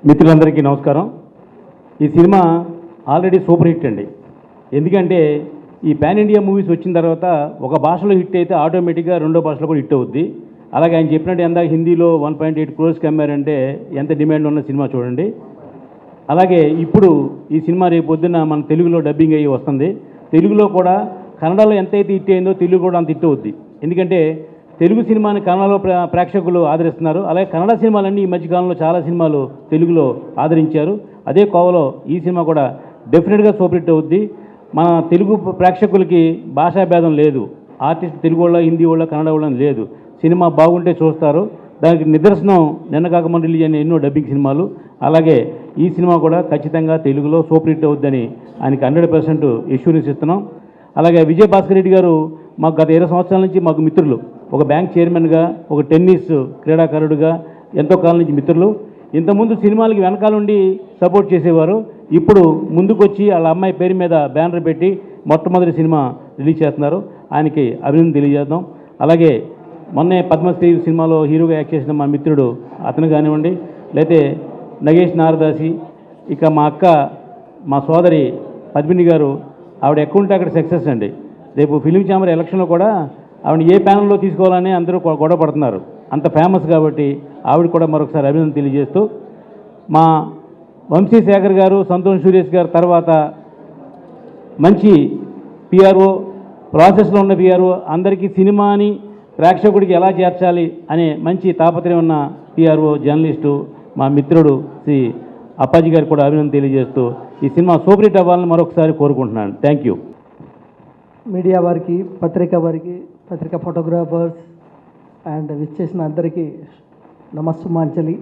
మిత్రులందరికీ నమస్కారం ఈ సినిమా ఆల్రెడీ సూపర్ హిట్ అండి ఎందుకంటే ఈ పాన్ ఇండియా మూవీస్ వచ్చిన తర్వాత ఒక భాషలో హిట్ అయితే ఆటోమేటిక్గా రెండో భాషలో కూడా హిట్ అవుద్ది అలాగే ఆయన చెప్పినట్టు ఎందాక హిందీలో వన్ పాయింట్ ఎయిట్ క్రోర్స్కి అమ్మారంటే ఎంత డిమాండ్ ఉన్న సినిమా చూడండి అలాగే ఇప్పుడు ఈ సినిమా రేపు పొద్దున్న మన తెలుగులో డబ్బింగ్ అయ్యి వస్తుంది తెలుగులో కూడా కన్నడలో ఎంతైతే హిట్ అయిందో తెలుగు కూడా అంత హిట్ అవుద్ది ఎందుకంటే తెలుగు సినిమాని కన్నడలో ప్ర- ప్రేక్షకులు ఆదరిస్తున్నారు అలాగే కన్నడ సినిమాలన్నీ ఈ మధ్యకాలంలో చాలా సినిమాలు తెలుగులో ఆదరించారు అదే కోవలో ఈ సినిమా కూడా డెఫినెట్గా సూపర్ హిట్ అవుద్ది మన తెలుగు ప్రేక్షకులకి భాషా భేదం లేదు ఆర్టిస్ట్ తెలుగు వాళ్ళ హిందీ వాళ్ళ కన్నడ వాళ్ళ అని లేదు సినిమా బాగుంటే చూస్తారు దానికి నిదర్శనం నిన్న కాక మొన్న రిలీజ్ అయిన ఎన్నో డబ్బింగ్ సినిమాలు అలాగే ఈ సినిమా కూడా ఖచ్చితంగా తెలుగులో సూపర్ హిట్ అవుద్దని ఆయనకి హండ్రెడ్ పర్సెంట్ ఇష్యూరెన్స్ ఇస్తున్నాం అలాగే విజయ్ భాస్కర్ రెడ్డి గారు మాకు గత ఇరవై సంవత్సరాల నుంచి మాకు మిత్రులు ఒక బ్యాంక్ చైర్మన్గా ఒక టెన్నిస్ క్రీడాకారుడిగా ఎంతో కాలం నుంచి మిత్రులు ఇంతకుముందు సినిమాలకి వెనకాల ఉండి సపోర్ట్ చేసేవారు ఇప్పుడు ముందుకొచ్చి వాళ్ళ అమ్మాయి పేరు మీద బ్యానర్ పెట్టి మొట్టమొదటి సినిమా రిలీజ్ చేస్తున్నారు ఆయనకి అభినందన తెలియజేద్దాం అలాగే మొన్నే పద్మశ్రీ సినిమాలో హీరోగా యాక్ట్ చేసిన మా మిత్రుడు అతను కానివ్వండి లేతే నగేష్ నారదాసి ఇక మా అక్క మా సోదరి పద్మిని గారు ఆవిడ ఎక్కడ ఉంటే అక్కడ సక్సెస్ అండి రేపు ఫిలిం ఛాంబర్ ఎలక్షన్లో కూడా ఆవిడ ఏ ప్యానల్లో తీసుకోవాలని అందరూ గొ- గొడవ పడుతున్నారు అంత ఫేమస్ కాబట్టి ఆవిడ కూడా మరొకసారి అభినందన తెలియజేస్తూ మా వంశీ శేఖర్ గారు సంతోష్ సురేష్ గారు తర్వాత మంచి పిఆర్ఓ ప్రాసెస్లో ఉన్న పిఆర్ఓ అందరికీ సినిమాని ప్రేక్షకుడికి ఎలా చేర్చాలి అనే మంచి తాపత్రయం ఉన్న పిఆర్ఓ జర్నలిస్టు మా మిత్రుడు శ్రీ అప్పాజీ గారికి కూడా అభినందన తెలియజేస్తూ ఈ సినిమా సూపర్ హిట్ అవ్వాలని మరొకసారి కోరుకుంటున్నాను థ్యాంక్ యూ మీడియా వారికి పత్రిక వారికి పత్రిక ఫోటోగ్రాఫర్స్ అండ్ విచ్చేసిన అందరికీ నమస్సుమాంజలి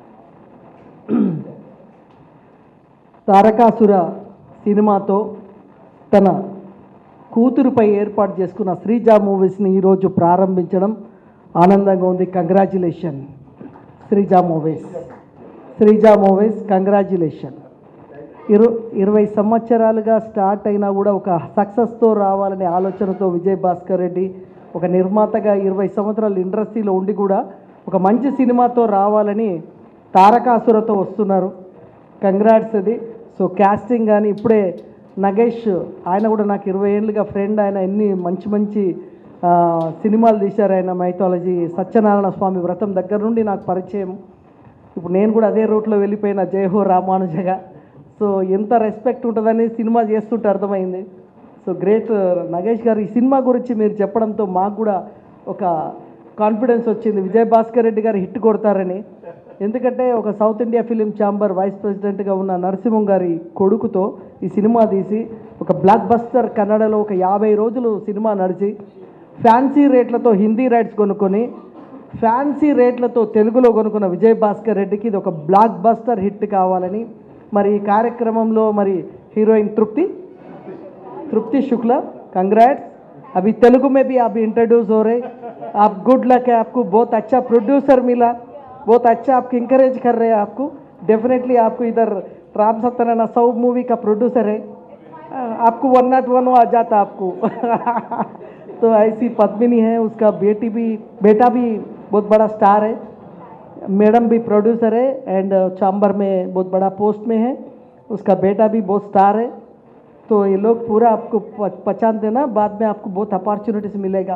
తారకాసుర సినిమాతో తన కూతురుపై ఏర్పాటు చేసుకున్న శ్రీజా మూవీస్ని ఈరోజు ప్రారంభించడం ఆనందంగా ఉంది congratulation Sreeja movies Sreeja movies congratulation ఇరు ఇరవై సంవత్సరాలుగా స్టార్ట్ అయినా కూడా ఒక సక్సెస్తో రావాలనే ఆలోచనతో విజయ్ భాస్కర్ రెడ్డి ఒక నిర్మాతగా ఇరవై సంవత్సరాలు ఇండస్ట్రీలో ఉండి కూడా ఒక మంచి సినిమాతో రావాలని తారకాసురతో వస్తున్నారు కంగ్రాట్స్ అది సో క్యాస్టింగ్ కానీ ఇప్పుడే నగేష్ ఆయన కూడా నాకు ఇరవై ఏళ్ళుగా ఫ్రెండ్ ఆయన ఎన్ని మంచి మంచి ఆ, సినిమాలు తీశారు ఆయన మైథాలజీ సత్యనారాయణ స్వామి వ్రతం దగ్గర నుండి నాకు పరిచయం ఇప్పుడు నేను కూడా అదే రూట్లో వెళ్ళిపోయిన జయహో రామానుజగా సో ఎంత రెస్పెక్ట్ ఉంటుందని సినిమా చేస్తుంటే అర్థమైంది సో గ్రేట్ నగేష్ గారు ఈ సినిమా గురించి మీరు చెప్పడంతో మాకు కూడా ఒక కాన్ఫిడెన్స్ వచ్చింది విజయ్ భాస్కర్ రెడ్డి గారు హిట్ కొడతారని ఎందుకంటే ఒక South India film chamber vice ప్రెసిడెంట్గా ఉన్న నరసింహం గారి కొడుకుతో ఈ సినిమా తీసి ఒక బ్లాక్ బస్టర్ కన్నడలో ఒక యాభై రోజులు సినిమా నడిచి ఫ్యాన్సీ రేట్లతో హిందీ రైట్స్ కొనుక్కొని ఫ్యాన్సీ రేట్లతో తెలుగులో కొనుక్కున్న విజయ్ భాస్కర్ రెడ్డికి ఇది ఒక బ్లాక్ బస్టర్ హిట్ కావాలని మరి ఈ కార్యక్రమంలో మరి హీరోయిన్ తృప్తి तृप्ति शुक्ला कंग्रेट्स अभी तेलुगु में भी आप इंट्रोड्यूस हो रहे आप गुड लक है आपको बहुत अच्छा प्रोड्यूसर मिला बहुत अच्छा आपको इंकरेज कर रहे हैं आपको डेफिनेटली आपको इधर राम सत्यनारायण सौ मूवी का प्रोड्यूसर है आ, आपको वन नाट वन आ जाता आपको तो ऐसी पद्मिनी है उसका बेटी भी बेटा भी बहुत बड़ा स्टार है मैडम भी प्रोड्यूसर है एंड चांबर में बहुत बड़ा पोस्ट में है उसका बेटा भी बहुत स्टार है तो ये लोग पूरा आपको प- पहचान देना बाद में आपको बहुत अपॉर्चुनिटीज मिलेगा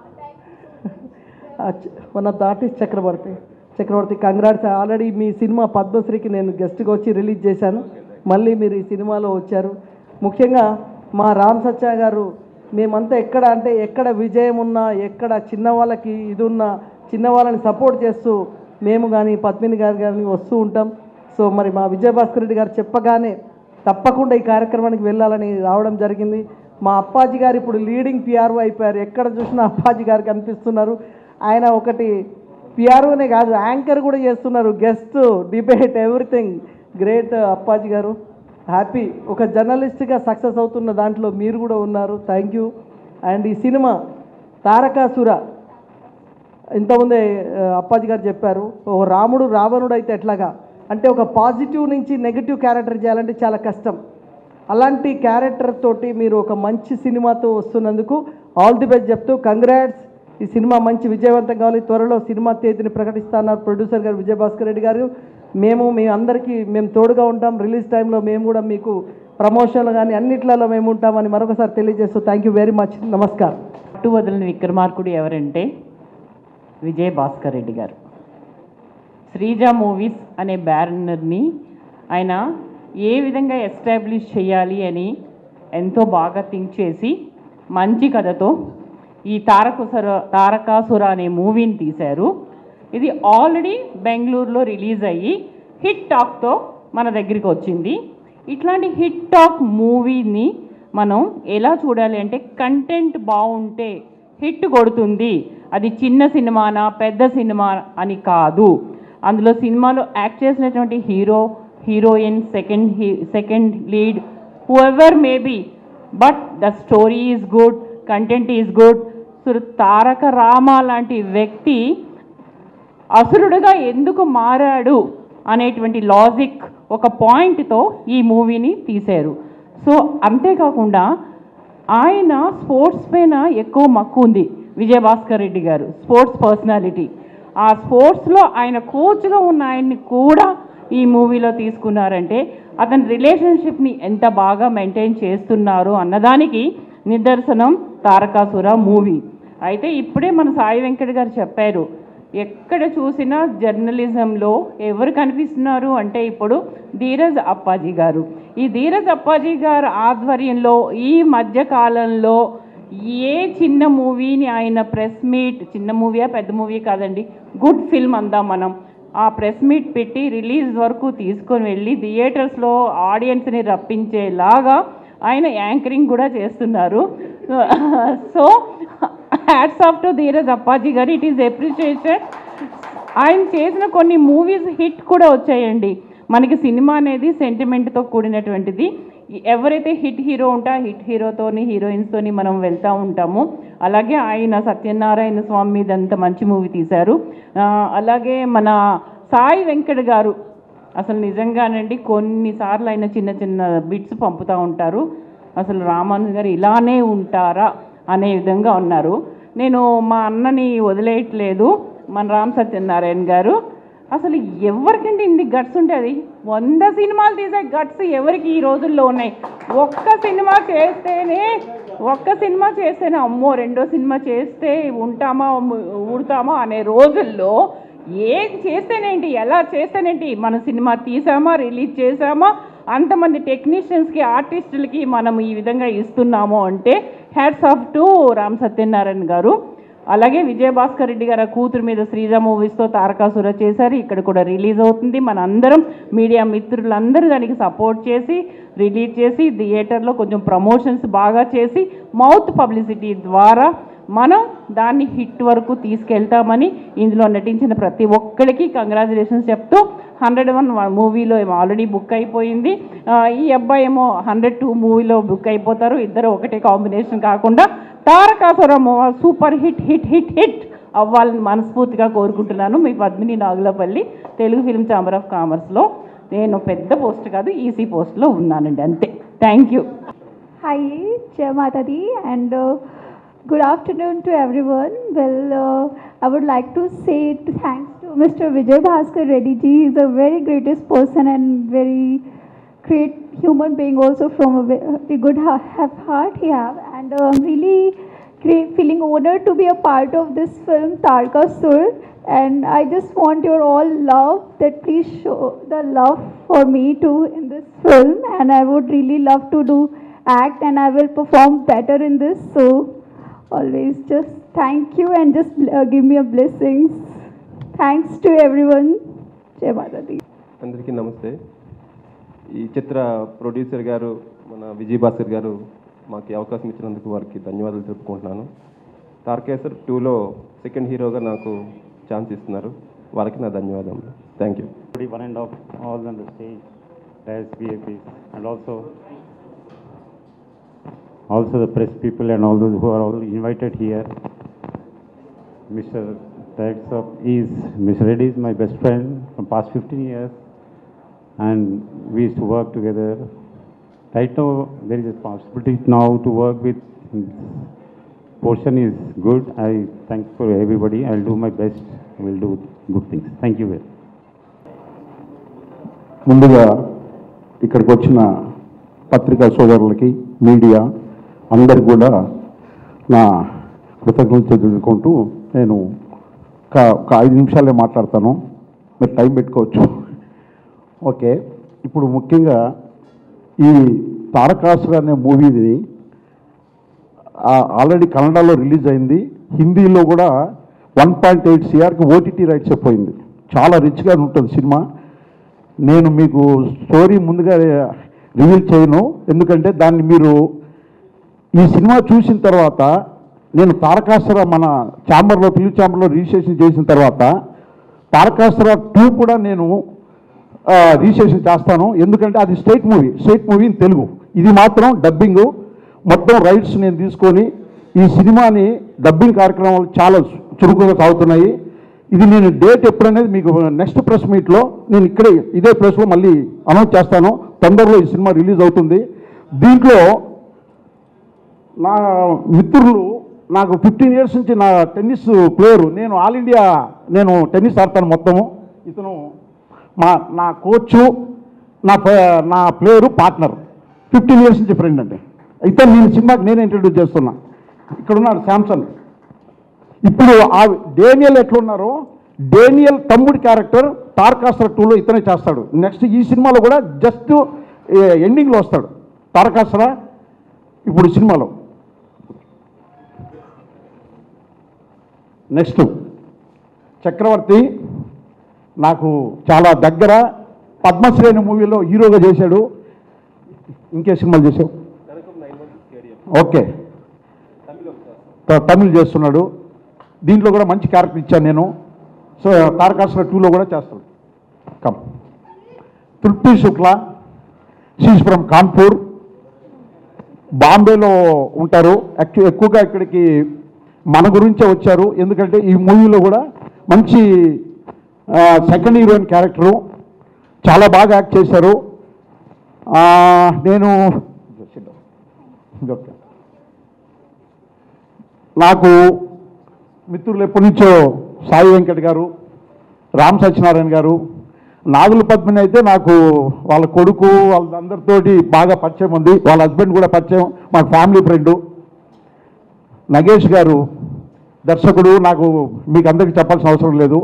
one of the artist Chakravarthi Chakravarthi congrats already మీ సినిమా పద్మశ్రీకి నేను గెస్ట్గా వచ్చి రిలీజ్ చేశాను మళ్ళీ మీరు ఈ సినిమాలో వచ్చారు ముఖ్యంగా మా రామ్ సత్య గారు మేమంతా ఎక్కడ అంటే ఎక్కడ విజయం ఉన్నా ఎక్కడ చిన్న వాళ్ళకి ఇది ఉన్నా చిన్న వాళ్ళని సపోర్ట్ చేస్తూ మేము కానీ పద్మిని గారు కానీ వస్తూ ఉంటాం సో మరి మా విజయభాస్కర్ రెడ్డి గారు చెప్పగానే తప్పకుండా ఈ కార్యక్రమానికి వెళ్ళాలని రావడం జరిగింది మా అప్పాజీ గారు ఇప్పుడు లీడింగ్ పిఆర్ఓ అయిపోయారు ఎక్కడ చూసినా అప్పాజీ గారు కనిపిస్తున్నారు ఆయన ఒకటి పిఆర్ఓనే కాదు యాంకర్ కూడా చేస్తున్నారు guest debate everything great Appaji గారు హ్యాపీ ఒక జర్నలిస్ట్గా సక్సెస్ అవుతున్న దాంట్లో మీరు కూడా ఉన్నారు థ్యాంక్ యూ అండ్ ఈ సినిమా తారకాసుర ఇంతకుముందే ఆ, అప్పాజీ గారు చెప్పారు ఓ రాముడు రావణుడు అయితే ఎట్లాగా అంటే ఒక పాజిటివ్ నుంచి నెగిటివ్ క్యారెక్టర్ చేయాలంటే చాలా కష్టం అలాంటి క్యారెక్టర్ తోటి మీరు ఒక మంచి సినిమాతో వస్తున్నందుకు ఆల్ ది బెస్ట్ చెప్తూ కంగ్రాట్స్ ఈ సినిమా మంచి విజయవంతం కావాలి త్వరలో సినిమా తేదీని ప్రకటిస్తున్నారు ప్రొడ్యూసర్ గారు విజయభాస్కర్ రెడ్డి గారు మేము మీ అందరికీ మేము తోడుగా ఉంటాం రిలీజ్ టైంలో మేము కూడా మీకు ప్రమోషన్లు కానీ అన్నిట్లలో మేము ఉంటామని మరొకసారి తెలియజేస్తూ థ్యాంక్ యూ వెరీ మచ్ నమస్కారం పట్టు వదిలిన విక్రమార్కుడు ఎవరంటే విజయ్ భాస్కర్ రెడ్డి గారు శ్రీజ మూవీస్ అనే బ్యానర్ని ఆయన ఏ విధంగా ఎస్టాబ్లిష్ చేయాలి అని ఎంతో బాగా థింక్ చేసి మంచి కథతో ఈ తారకుసుర తారకాసుర అనే మూవీని తీశారు ఇది ఆల్రెడీ బెంగళూరులో రిలీజ్ అయ్యి హిట్ టాక్తో మన దగ్గరికి వచ్చింది ఇట్లాంటి హిట్ టాక్ మూవీని మనం ఎలా చూడాలి అంటే కంటెంట్ బాగుంటే హిట్ కొడుతుంది అది చిన్న సినిమానా పెద్ద సినిమా అని కాదు అందులో సినిమాలో యాక్ట్ చేసినటువంటి hero heroine second he second lead who ever maybe but the story is good content is good so Taraka Rama లాంటి వ్యక్తి అసురుడుగా ఎందుకు మారాడు అనేటువంటి లాజిక్ ఒక పాయింట్తో ఈ మూవీని తీశారు సో అంతేకాకుండా ఆయన స్పోర్ట్స్ పైన ఎక్కువ మక్కువ ఉంది విజయభాస్కర్ రెడ్డి గారు స్పోర్ట్స్ పర్సనాలిటీ ఆ స్పోర్ట్స్లో ఆయన కోచ్గా ఉన్న ఆయన్ని కూడా ఈ మూవీలో తీసుకున్నారంటే అతని రిలేషన్షిప్ని ఎంత బాగా మెయింటైన్ చేస్తున్నారు అన్నదానికి నిదర్శనం తారకాసుర మూవీ అయితే ఇప్పుడే మన సాయి వెంకట్ గారు చెప్పారు ఎక్కడ చూసినా జర్నలిజంలో ఎవరు కనిపిస్తున్నారు అంటే ఇప్పుడు ధీరజ్ అప్పాజీ గారు ఈ ధీరజ్ అప్పాజీ గారు ఆధ్వర్యంలో ఈ మధ్య కాలంలో ఏ చిన్న మూవీని ఆయన ప్రెస్ మీట్ చిన్న మూవీయా పెద్ద మూవీ కాదండి గుడ్ ఫిల్మ్ అందాం మనం ఆ ప్రెస్ మీట్ పెట్టి రిలీజ్ వరకు తీసుకొని వెళ్ళి థియేటర్స్లో ఆడియన్స్ని రప్పించేలాగా ఆయన యాంకరింగ్ కూడా చేస్తున్నారు so hats off to Dheeraj Appaji గారు ఇట్ ఈస్ అప్రిషియేటెడ్ ఆయన చేసిన కొన్ని మూవీస్ హిట్ కూడా వచ్చాయండి మనకి సినిమా అనేది సెంటిమెంట్తో కూడినటువంటిది ఎవరైతే హిట్ హీరో ఉంటే ఆ హిట్ హీరోతోని హీరోయిన్స్తోని మనం వెళ్తూ ఉంటాము అలాగే ఆయన సత్యనారాయణ స్వామి మీద అంత మంచి మూవీ తీశారు ఆ, అలాగే మన సాయి వెంకట్ గారు అసలు నిజంగానండి కొన్నిసార్లు ఆయన చిన్న చిన్న బిట్స్ పంపుతూ ఉంటారు అసలు రామాను గారు ఇలానే ఉంటారా అనే విధంగా ఉన్నారు నేను మా అన్నని వదిలేయట్లేదు మన రామ్ సత్యనారాయణ గారు అసలు ఎవరికండి ఇన్ని గట్స్ ఉంటుంది వంద సినిమాలు తీసే గట్స్ ఎవరికి ఈ రోజుల్లో ఉన్నాయి ఒక్క సినిమా చేస్తేనే ఒక్క సినిమా చేస్తేనే అమ్మో రెండో సినిమా చేస్తే ఉంటామా ఊడతామా అనే రోజుల్లో ఏం చేస్తేనేంటి ఎలా చేస్తేనేంటి మన సినిమా తీసామా రిలీజ్ చేసామా అంతమంది టెక్నీషియన్స్కి ఆర్టిస్టులకి మనం ఈ విధంగా ఇస్తున్నాము అంటే hats off to Ram Satyanarayana గారు అలాగే విజయభాస్కర్ రెడ్డి గారు ఆ కూతురు మీద శ్రీజ మూవీస్తో తారకాసుర చేశారు ఇక్కడ కూడా రిలీజ్ అవుతుంది మన అందరం మీడియా మిత్రులందరూ దానికి సపోర్ట్ చేసి రిలీజ్ చేసి థియేటర్లో కొంచెం ప్రమోషన్స్ బాగా చేసి మౌత్ పబ్లిసిటీ ద్వారా మనం దాన్ని హిట్ వరకు తీసుకెళ్తామని ఇందులో నటించిన ప్రతి ఒక్కరికి కంగ్రాచులేషన్స్ చెప్తూ హండ్రెడ్ వన్ మూవీలో ఏమో ఆల్రెడీ బుక్ అయిపోయింది ఆ, ఈ అబ్బాయి ఏమో హండ్రెడ్ టూ మూవీలో బుక్ అయిపోతారు ఇద్దరు ఒకటే కాంబినేషన్ కాకుండా Tarakasuram super hit hit hit hit అవ్వాలని మనస్ఫూర్తిగా కోరుకుంటున్నాను మీ Padmini Nagulapalli Telugu film chamber of కామర్స్లో నేను పెద్ద పోస్ట్ కాదు ఈసీ పోస్ట్లో ఉన్నానండి అంతే thank you Hi, Jai Mata Di, and uh, good afternoon to everyone. Well, uh, I would like to say t- thanks to Mr. Vijay Bhaskar Reddy ji. He's a very greatest person and very great human being also from a ve- the good ha- have heart he have. And uh, I'm really great feeling honored to be a part of this film Tarka Sur. And I just want your all love that please show the love for me too in this film. And I would really love to do act and I will perform better in this. So always just thank you and just uh, give me a blessings. Thanks to everyone. Jai Mata Di. అందరికీ నమస్తే ఈ చిత్ర producer గారు మన విజయ్ భాస్కర్ గారు మాకు ఈ అవకాశం ఇచ్చినందుకు వారికి ధన్యవాదాలు చెప్పుకుంటున్నాను తారకేశ్వర్ టూలో సెకండ్ హీరోగా నాకు ఛాన్స్ ఇస్తున్నారు వారికి నా ధన్యవాదములు thank you Everybody, one and off, all on the stage, as VIPs, and also, also the press people and all those who are all invited here. Mr. Taxop is, Mr. Reddy is my best friend from past 15 years, and we used to work together. Right now, there is a possibility now to work with portion is good. I thank for everybody. I'll do my best. I will do good things. Thank you very much. ముందుగా ఇక్కడికి వచ్చిన పత్రికా సోదరులకి media అందరికి కూడా నా కృతజ్ఞతలు తెలుసుకుంటూ నేను ఒక ఒక ఐదు నిమిషాలే మాట్లాడతాను మీరు టైం పెట్టుకోవచ్చు ఓకే ఇప్పుడు ముఖ్యంగా ఈ తారకాసుర అనే మూవీని ఆల్రెడీ కన్నడలో రిలీజ్ అయింది హిందీలో కూడా వన్ పాయింట్ ఎయిట్ సిఆర్కి ఓటీటీ రైట్స్ పోయింది చాలా రిచ్గా ఉంటుంది సినిమా నేను మీకు స్టోరీ ముందుగా రివీల్ చేయను ఎందుకంటే దాన్ని మీరు ఈ సినిమా చూసిన తర్వాత నేను తారకాసుర మన ఛాంబర్లో ఫిలిం ఛాంబర్లో రిజిస్ట్రేషన్ చేసిన తర్వాత తారకాసుర టూ కూడా నేను ఆ, రిజిస్ట్రేషన్ చేస్తాను ఎందుకంటే అది state movie state movie in Telugu ఇది మాత్రం డబ్బింగ్ మొత్తం రైట్స్ నేను తీసుకొని ఈ సినిమాని డబ్బింగ్ కార్యక్రమాలు చాలా చురుకుగా సాగుతున్నాయి ఇది నేను డేట్ ఎప్పుడనేది మీకు నెక్స్ట్ ప్రెస్ మీట్లో నేను ఇక్కడే ఇదే ప్రెస్లో మళ్ళీ అనౌన్స్ చేస్తాను తొందరలో ఈ సినిమా రిలీజ్ అవుతుంది దీంట్లో నా మిత్రులు నాకు ఫిఫ్టీన్ ఇయర్స్ నుంచి నా టెన్నిస్ ప్లేయరు నేను ఆల్ ఇండియా నేను టెన్నిస్ ఆడతాను మొత్తము ఇతను మా నా కోచ్ నా ప- నా ప్లేయరు పార్ట్నర్ ఫిఫ్టీన్ ఇయర్స్ నుంచి ఫ్రెండ్ అండి ఇతను నేను సినిమాకి నేనే ఇంట్రడ్యూస్ చేస్తున్నా ఇక్కడ ఉన్నాడు శాంసన్ ఇప్పుడు ఆ డేనియల్ ఎట్లున్నారో డేనియల్ తమ్ముడి క్యారెక్టర్ తారకాసుర టూలో ఇతనే చేస్తాడు నెక్స్ట్ ఈ సినిమాలో కూడా జస్ట్ ఎండింగ్లో వస్తాడు తారకాసుర ఇప్పుడు సినిమాలో నెక్స్ట్ చక్రవర్తి నాకు చాలా దగ్గర పద్మశ్రేణి మూవీలో హీరోగా చేశాడు ఇంకే సినిమాలు చేసావు ఓకే త- తమిళ్ చేస్తున్నాడు దీంట్లో కూడా మంచి క్యారెక్టర్ ఇచ్చాను నేను సో తారకాసుర టూలో కూడా చేస్తాడు కమ్ తృప్తి శుక్ల షీస్ ఫ్రమ్ కాన్పూర్ బాంబేలో ఉంటారు యాక్చు ఎక్కువగా ఇక్కడికి మన గురించే వచ్చారు ఎందుకంటే ఈ మూవీలో కూడా మంచి సెకండ్ హీరోయిన్ క్యారెక్టరు చాలా బాగా యాక్ట్ చేశారు ఆ, నేను ఓకే నాకు మిత్రులు ఎప్పటి నుంచో సాయి వెంకట్ గారు రామ్ సత్యనారాయణ గారు నాగుల పద్మిని అయితే నాకు వాళ్ళ కొడుకు వాళ్ళందరితోటి బాగా పరిచయం ఉంది వాళ్ళ హస్బెండ్ కూడా పరిచయం మా ఫ్యామిలీ ఫ్రెండు నగేష్ గారు దర్శకుడు నాకు మీకు అందరికీ చెప్పాల్సిన అవసరం లేదు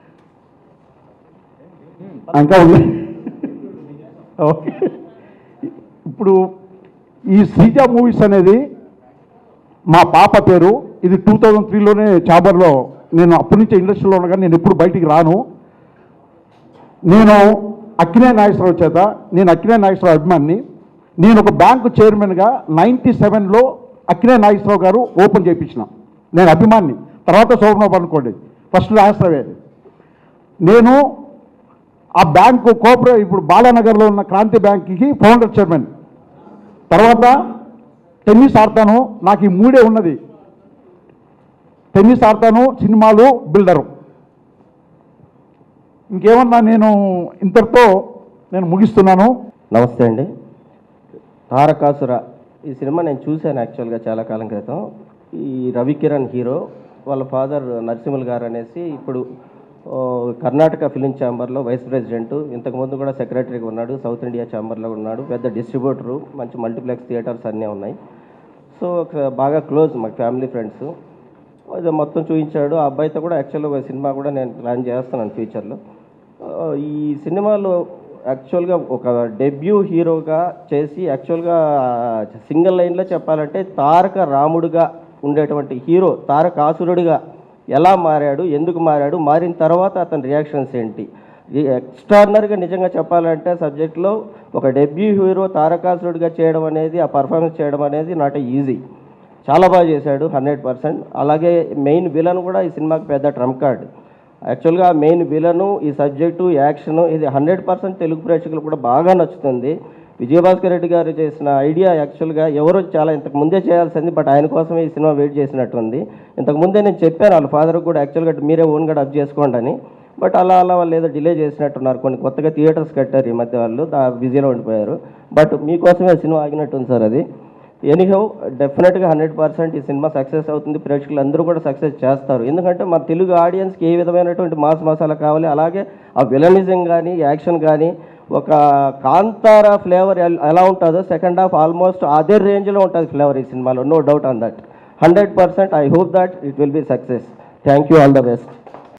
ఇంకా ఉంది ఓకే ఇప్పుడు ఈ శ్రీజ మూవీస్ అనేది మా పాప పేరు ఇది టూ థౌజండ్ త్రీలోనే చాబర్లో నేను అప్పటి నుంచే ఇండస్ట్రీలో ఉండగా నేను ఎప్పుడు బయటికి రాను నేను అక్కినే నాగేశ్వరరావు చేత నేను అక్కినే నాగేశ్వరరావు అభిమాన్ని నేను ఒక బ్యాంకు చైర్మన్గా నైంటీ సెవెన్లో అక్కినే నాగేశ్వరరావు గారు ఓపెన్ చేయించిన నేను అభిమాన్ని తర్వాత శోభనోపు అనుకోండి ఫస్ట్ నాగేశ్వరరావే నేను ఆ బ్యాంకు కోఆపరే ఇప్పుడు బాలానగర్లో ఉన్న క్రాంతి బ్యాంక్కి ఫౌండర్ చైర్మన్ తర్వాత టెన్నిస్ ఆడతాను నాకు ఈ మూడే ఉన్నది టెన్నిస్ ఆడతాను సినిమాలు బిల్డరు ఇంకేమన్నా నేను ఇంతటితో నేను ముగిస్తున్నాను నమస్తే అండి తారకాసుర ఈ సినిమా నేను చూశాను యాక్చువల్గా చాలా కాలం క్రితం ఈ రవికిరణ్ హీరో వాళ్ళ ఫాదర్ నరసింహులు గారు అనేసి ఇప్పుడు ఓ, కర్ణాటక ఫిలిం ఛాంబర్లో వైస్ ప్రెసిడెంట్ ఇంతకుముందు కూడా సెక్రటరీగా ఉన్నాడు సౌత్ ఇండియా ఛాంబర్లో ఉన్నాడు పెద్ద డిస్ట్రిబ్యూటరు మంచి మల్టీప్లెక్స్ థియేటర్స్ అన్నీ ఉన్నాయి సో ఒక బాగా క్లోజ్ మా ఫ్యామిలీ ఫ్రెండ్స్ ఇది మొత్తం చూపించాడు ఆ అబ్బాయితో కూడా యాక్చువల్గా ఒక సినిమా కూడా నేను ప్లాన్ చేస్తున్నాను ఫ్యూచర్లో ఆ, ఈ సినిమాలో యాక్చువల్గా ఒక డెబ్యూ హీరోగా చేసి యాక్చువల్గా సింగిల్ లైన్లో చెప్పాలంటే తారక రాముడుగా ఉండేటువంటి హీరో తారక ఆసురుడిగా ఎలా మారాడు ఎందుకు మారాడు మారిన తర్వాత అతని రియాక్షన్స్ ఏంటి ఈ ఎక్స్ట్రాడినరీగా నిజంగా చెప్పాలంటే సబ్జెక్ట్లో ఒక డెబ్యూ హీరో తారకాసురుడిగా చేయడం అనేది ఆ పర్ఫార్మెన్స్ చేయడం అనేది నాట్ ఈజీ చాలా బాగా చేశాడు హండ్రెడ్ పర్సెంట్ అలాగే మెయిన్ విలన్ కూడా ఈ సినిమాకి పెద్ద ట్రంప్ కార్డ్ యాక్చువల్గా మెయిన్ విలను ఈ సబ్జెక్టు యాక్షన్ ఇది హండ్రెడ్ పర్సెంట్ తెలుగు ప్రేక్షకులకు కూడా బాగా నచ్చుతుంది విజయభాస్కర్ రెడ్డి గారు చేసిన ఐడియా యాక్చువల్గా ఎవరో చాలా ఇంతకు ముందే చేయాల్సింది బట్ ఆయన కోసమే ఈ సినిమా వెయిట్ చేసినట్టుంది ఇంతకు ముందే నేను చెప్పాను వాళ్ళ ఫాదర్కి కూడా యాక్చువల్గా మీరే ఓన్గా డబ్ చేసుకోండి అని బట్ అలా అలా వాళ్ళు ఏదో డిలే చేసినట్టున్నారు కొన్ని కొత్తగా థియేటర్స్ కట్టారు ఈ మధ్య వాళ్ళు దా బిజీలో ఉండిపోయారు బట్ మీకోసమే సినిమా ఆగినట్టుంది సార్ అది ఎనీహౌ డెఫినెట్గా హండ్రెడ్ పర్సెంట్ ఈ సినిమా సక్సెస్ అవుతుంది ప్రేక్షకులు అందరూ కూడా సక్సెస్ చేస్తారు ఎందుకంటే మన తెలుగు ఆడియన్స్కి ఏ విధమైనటువంటి మాస్ మసాలా కావాలి అలాగే ఆ విలనిజం కానీ యాక్షన్ కానీ ఒక కాంతార ఫ్లేవర్ ఎలా ఉంటుందో సెకండ్ హాఫ్ ఆల్మోస్ట్ అదే రేంజ్లో ఉంటుంది ఫ్లేవర్ ఈ సినిమాలో no doubt on that hundred percent I hope that it will be success thank you all the best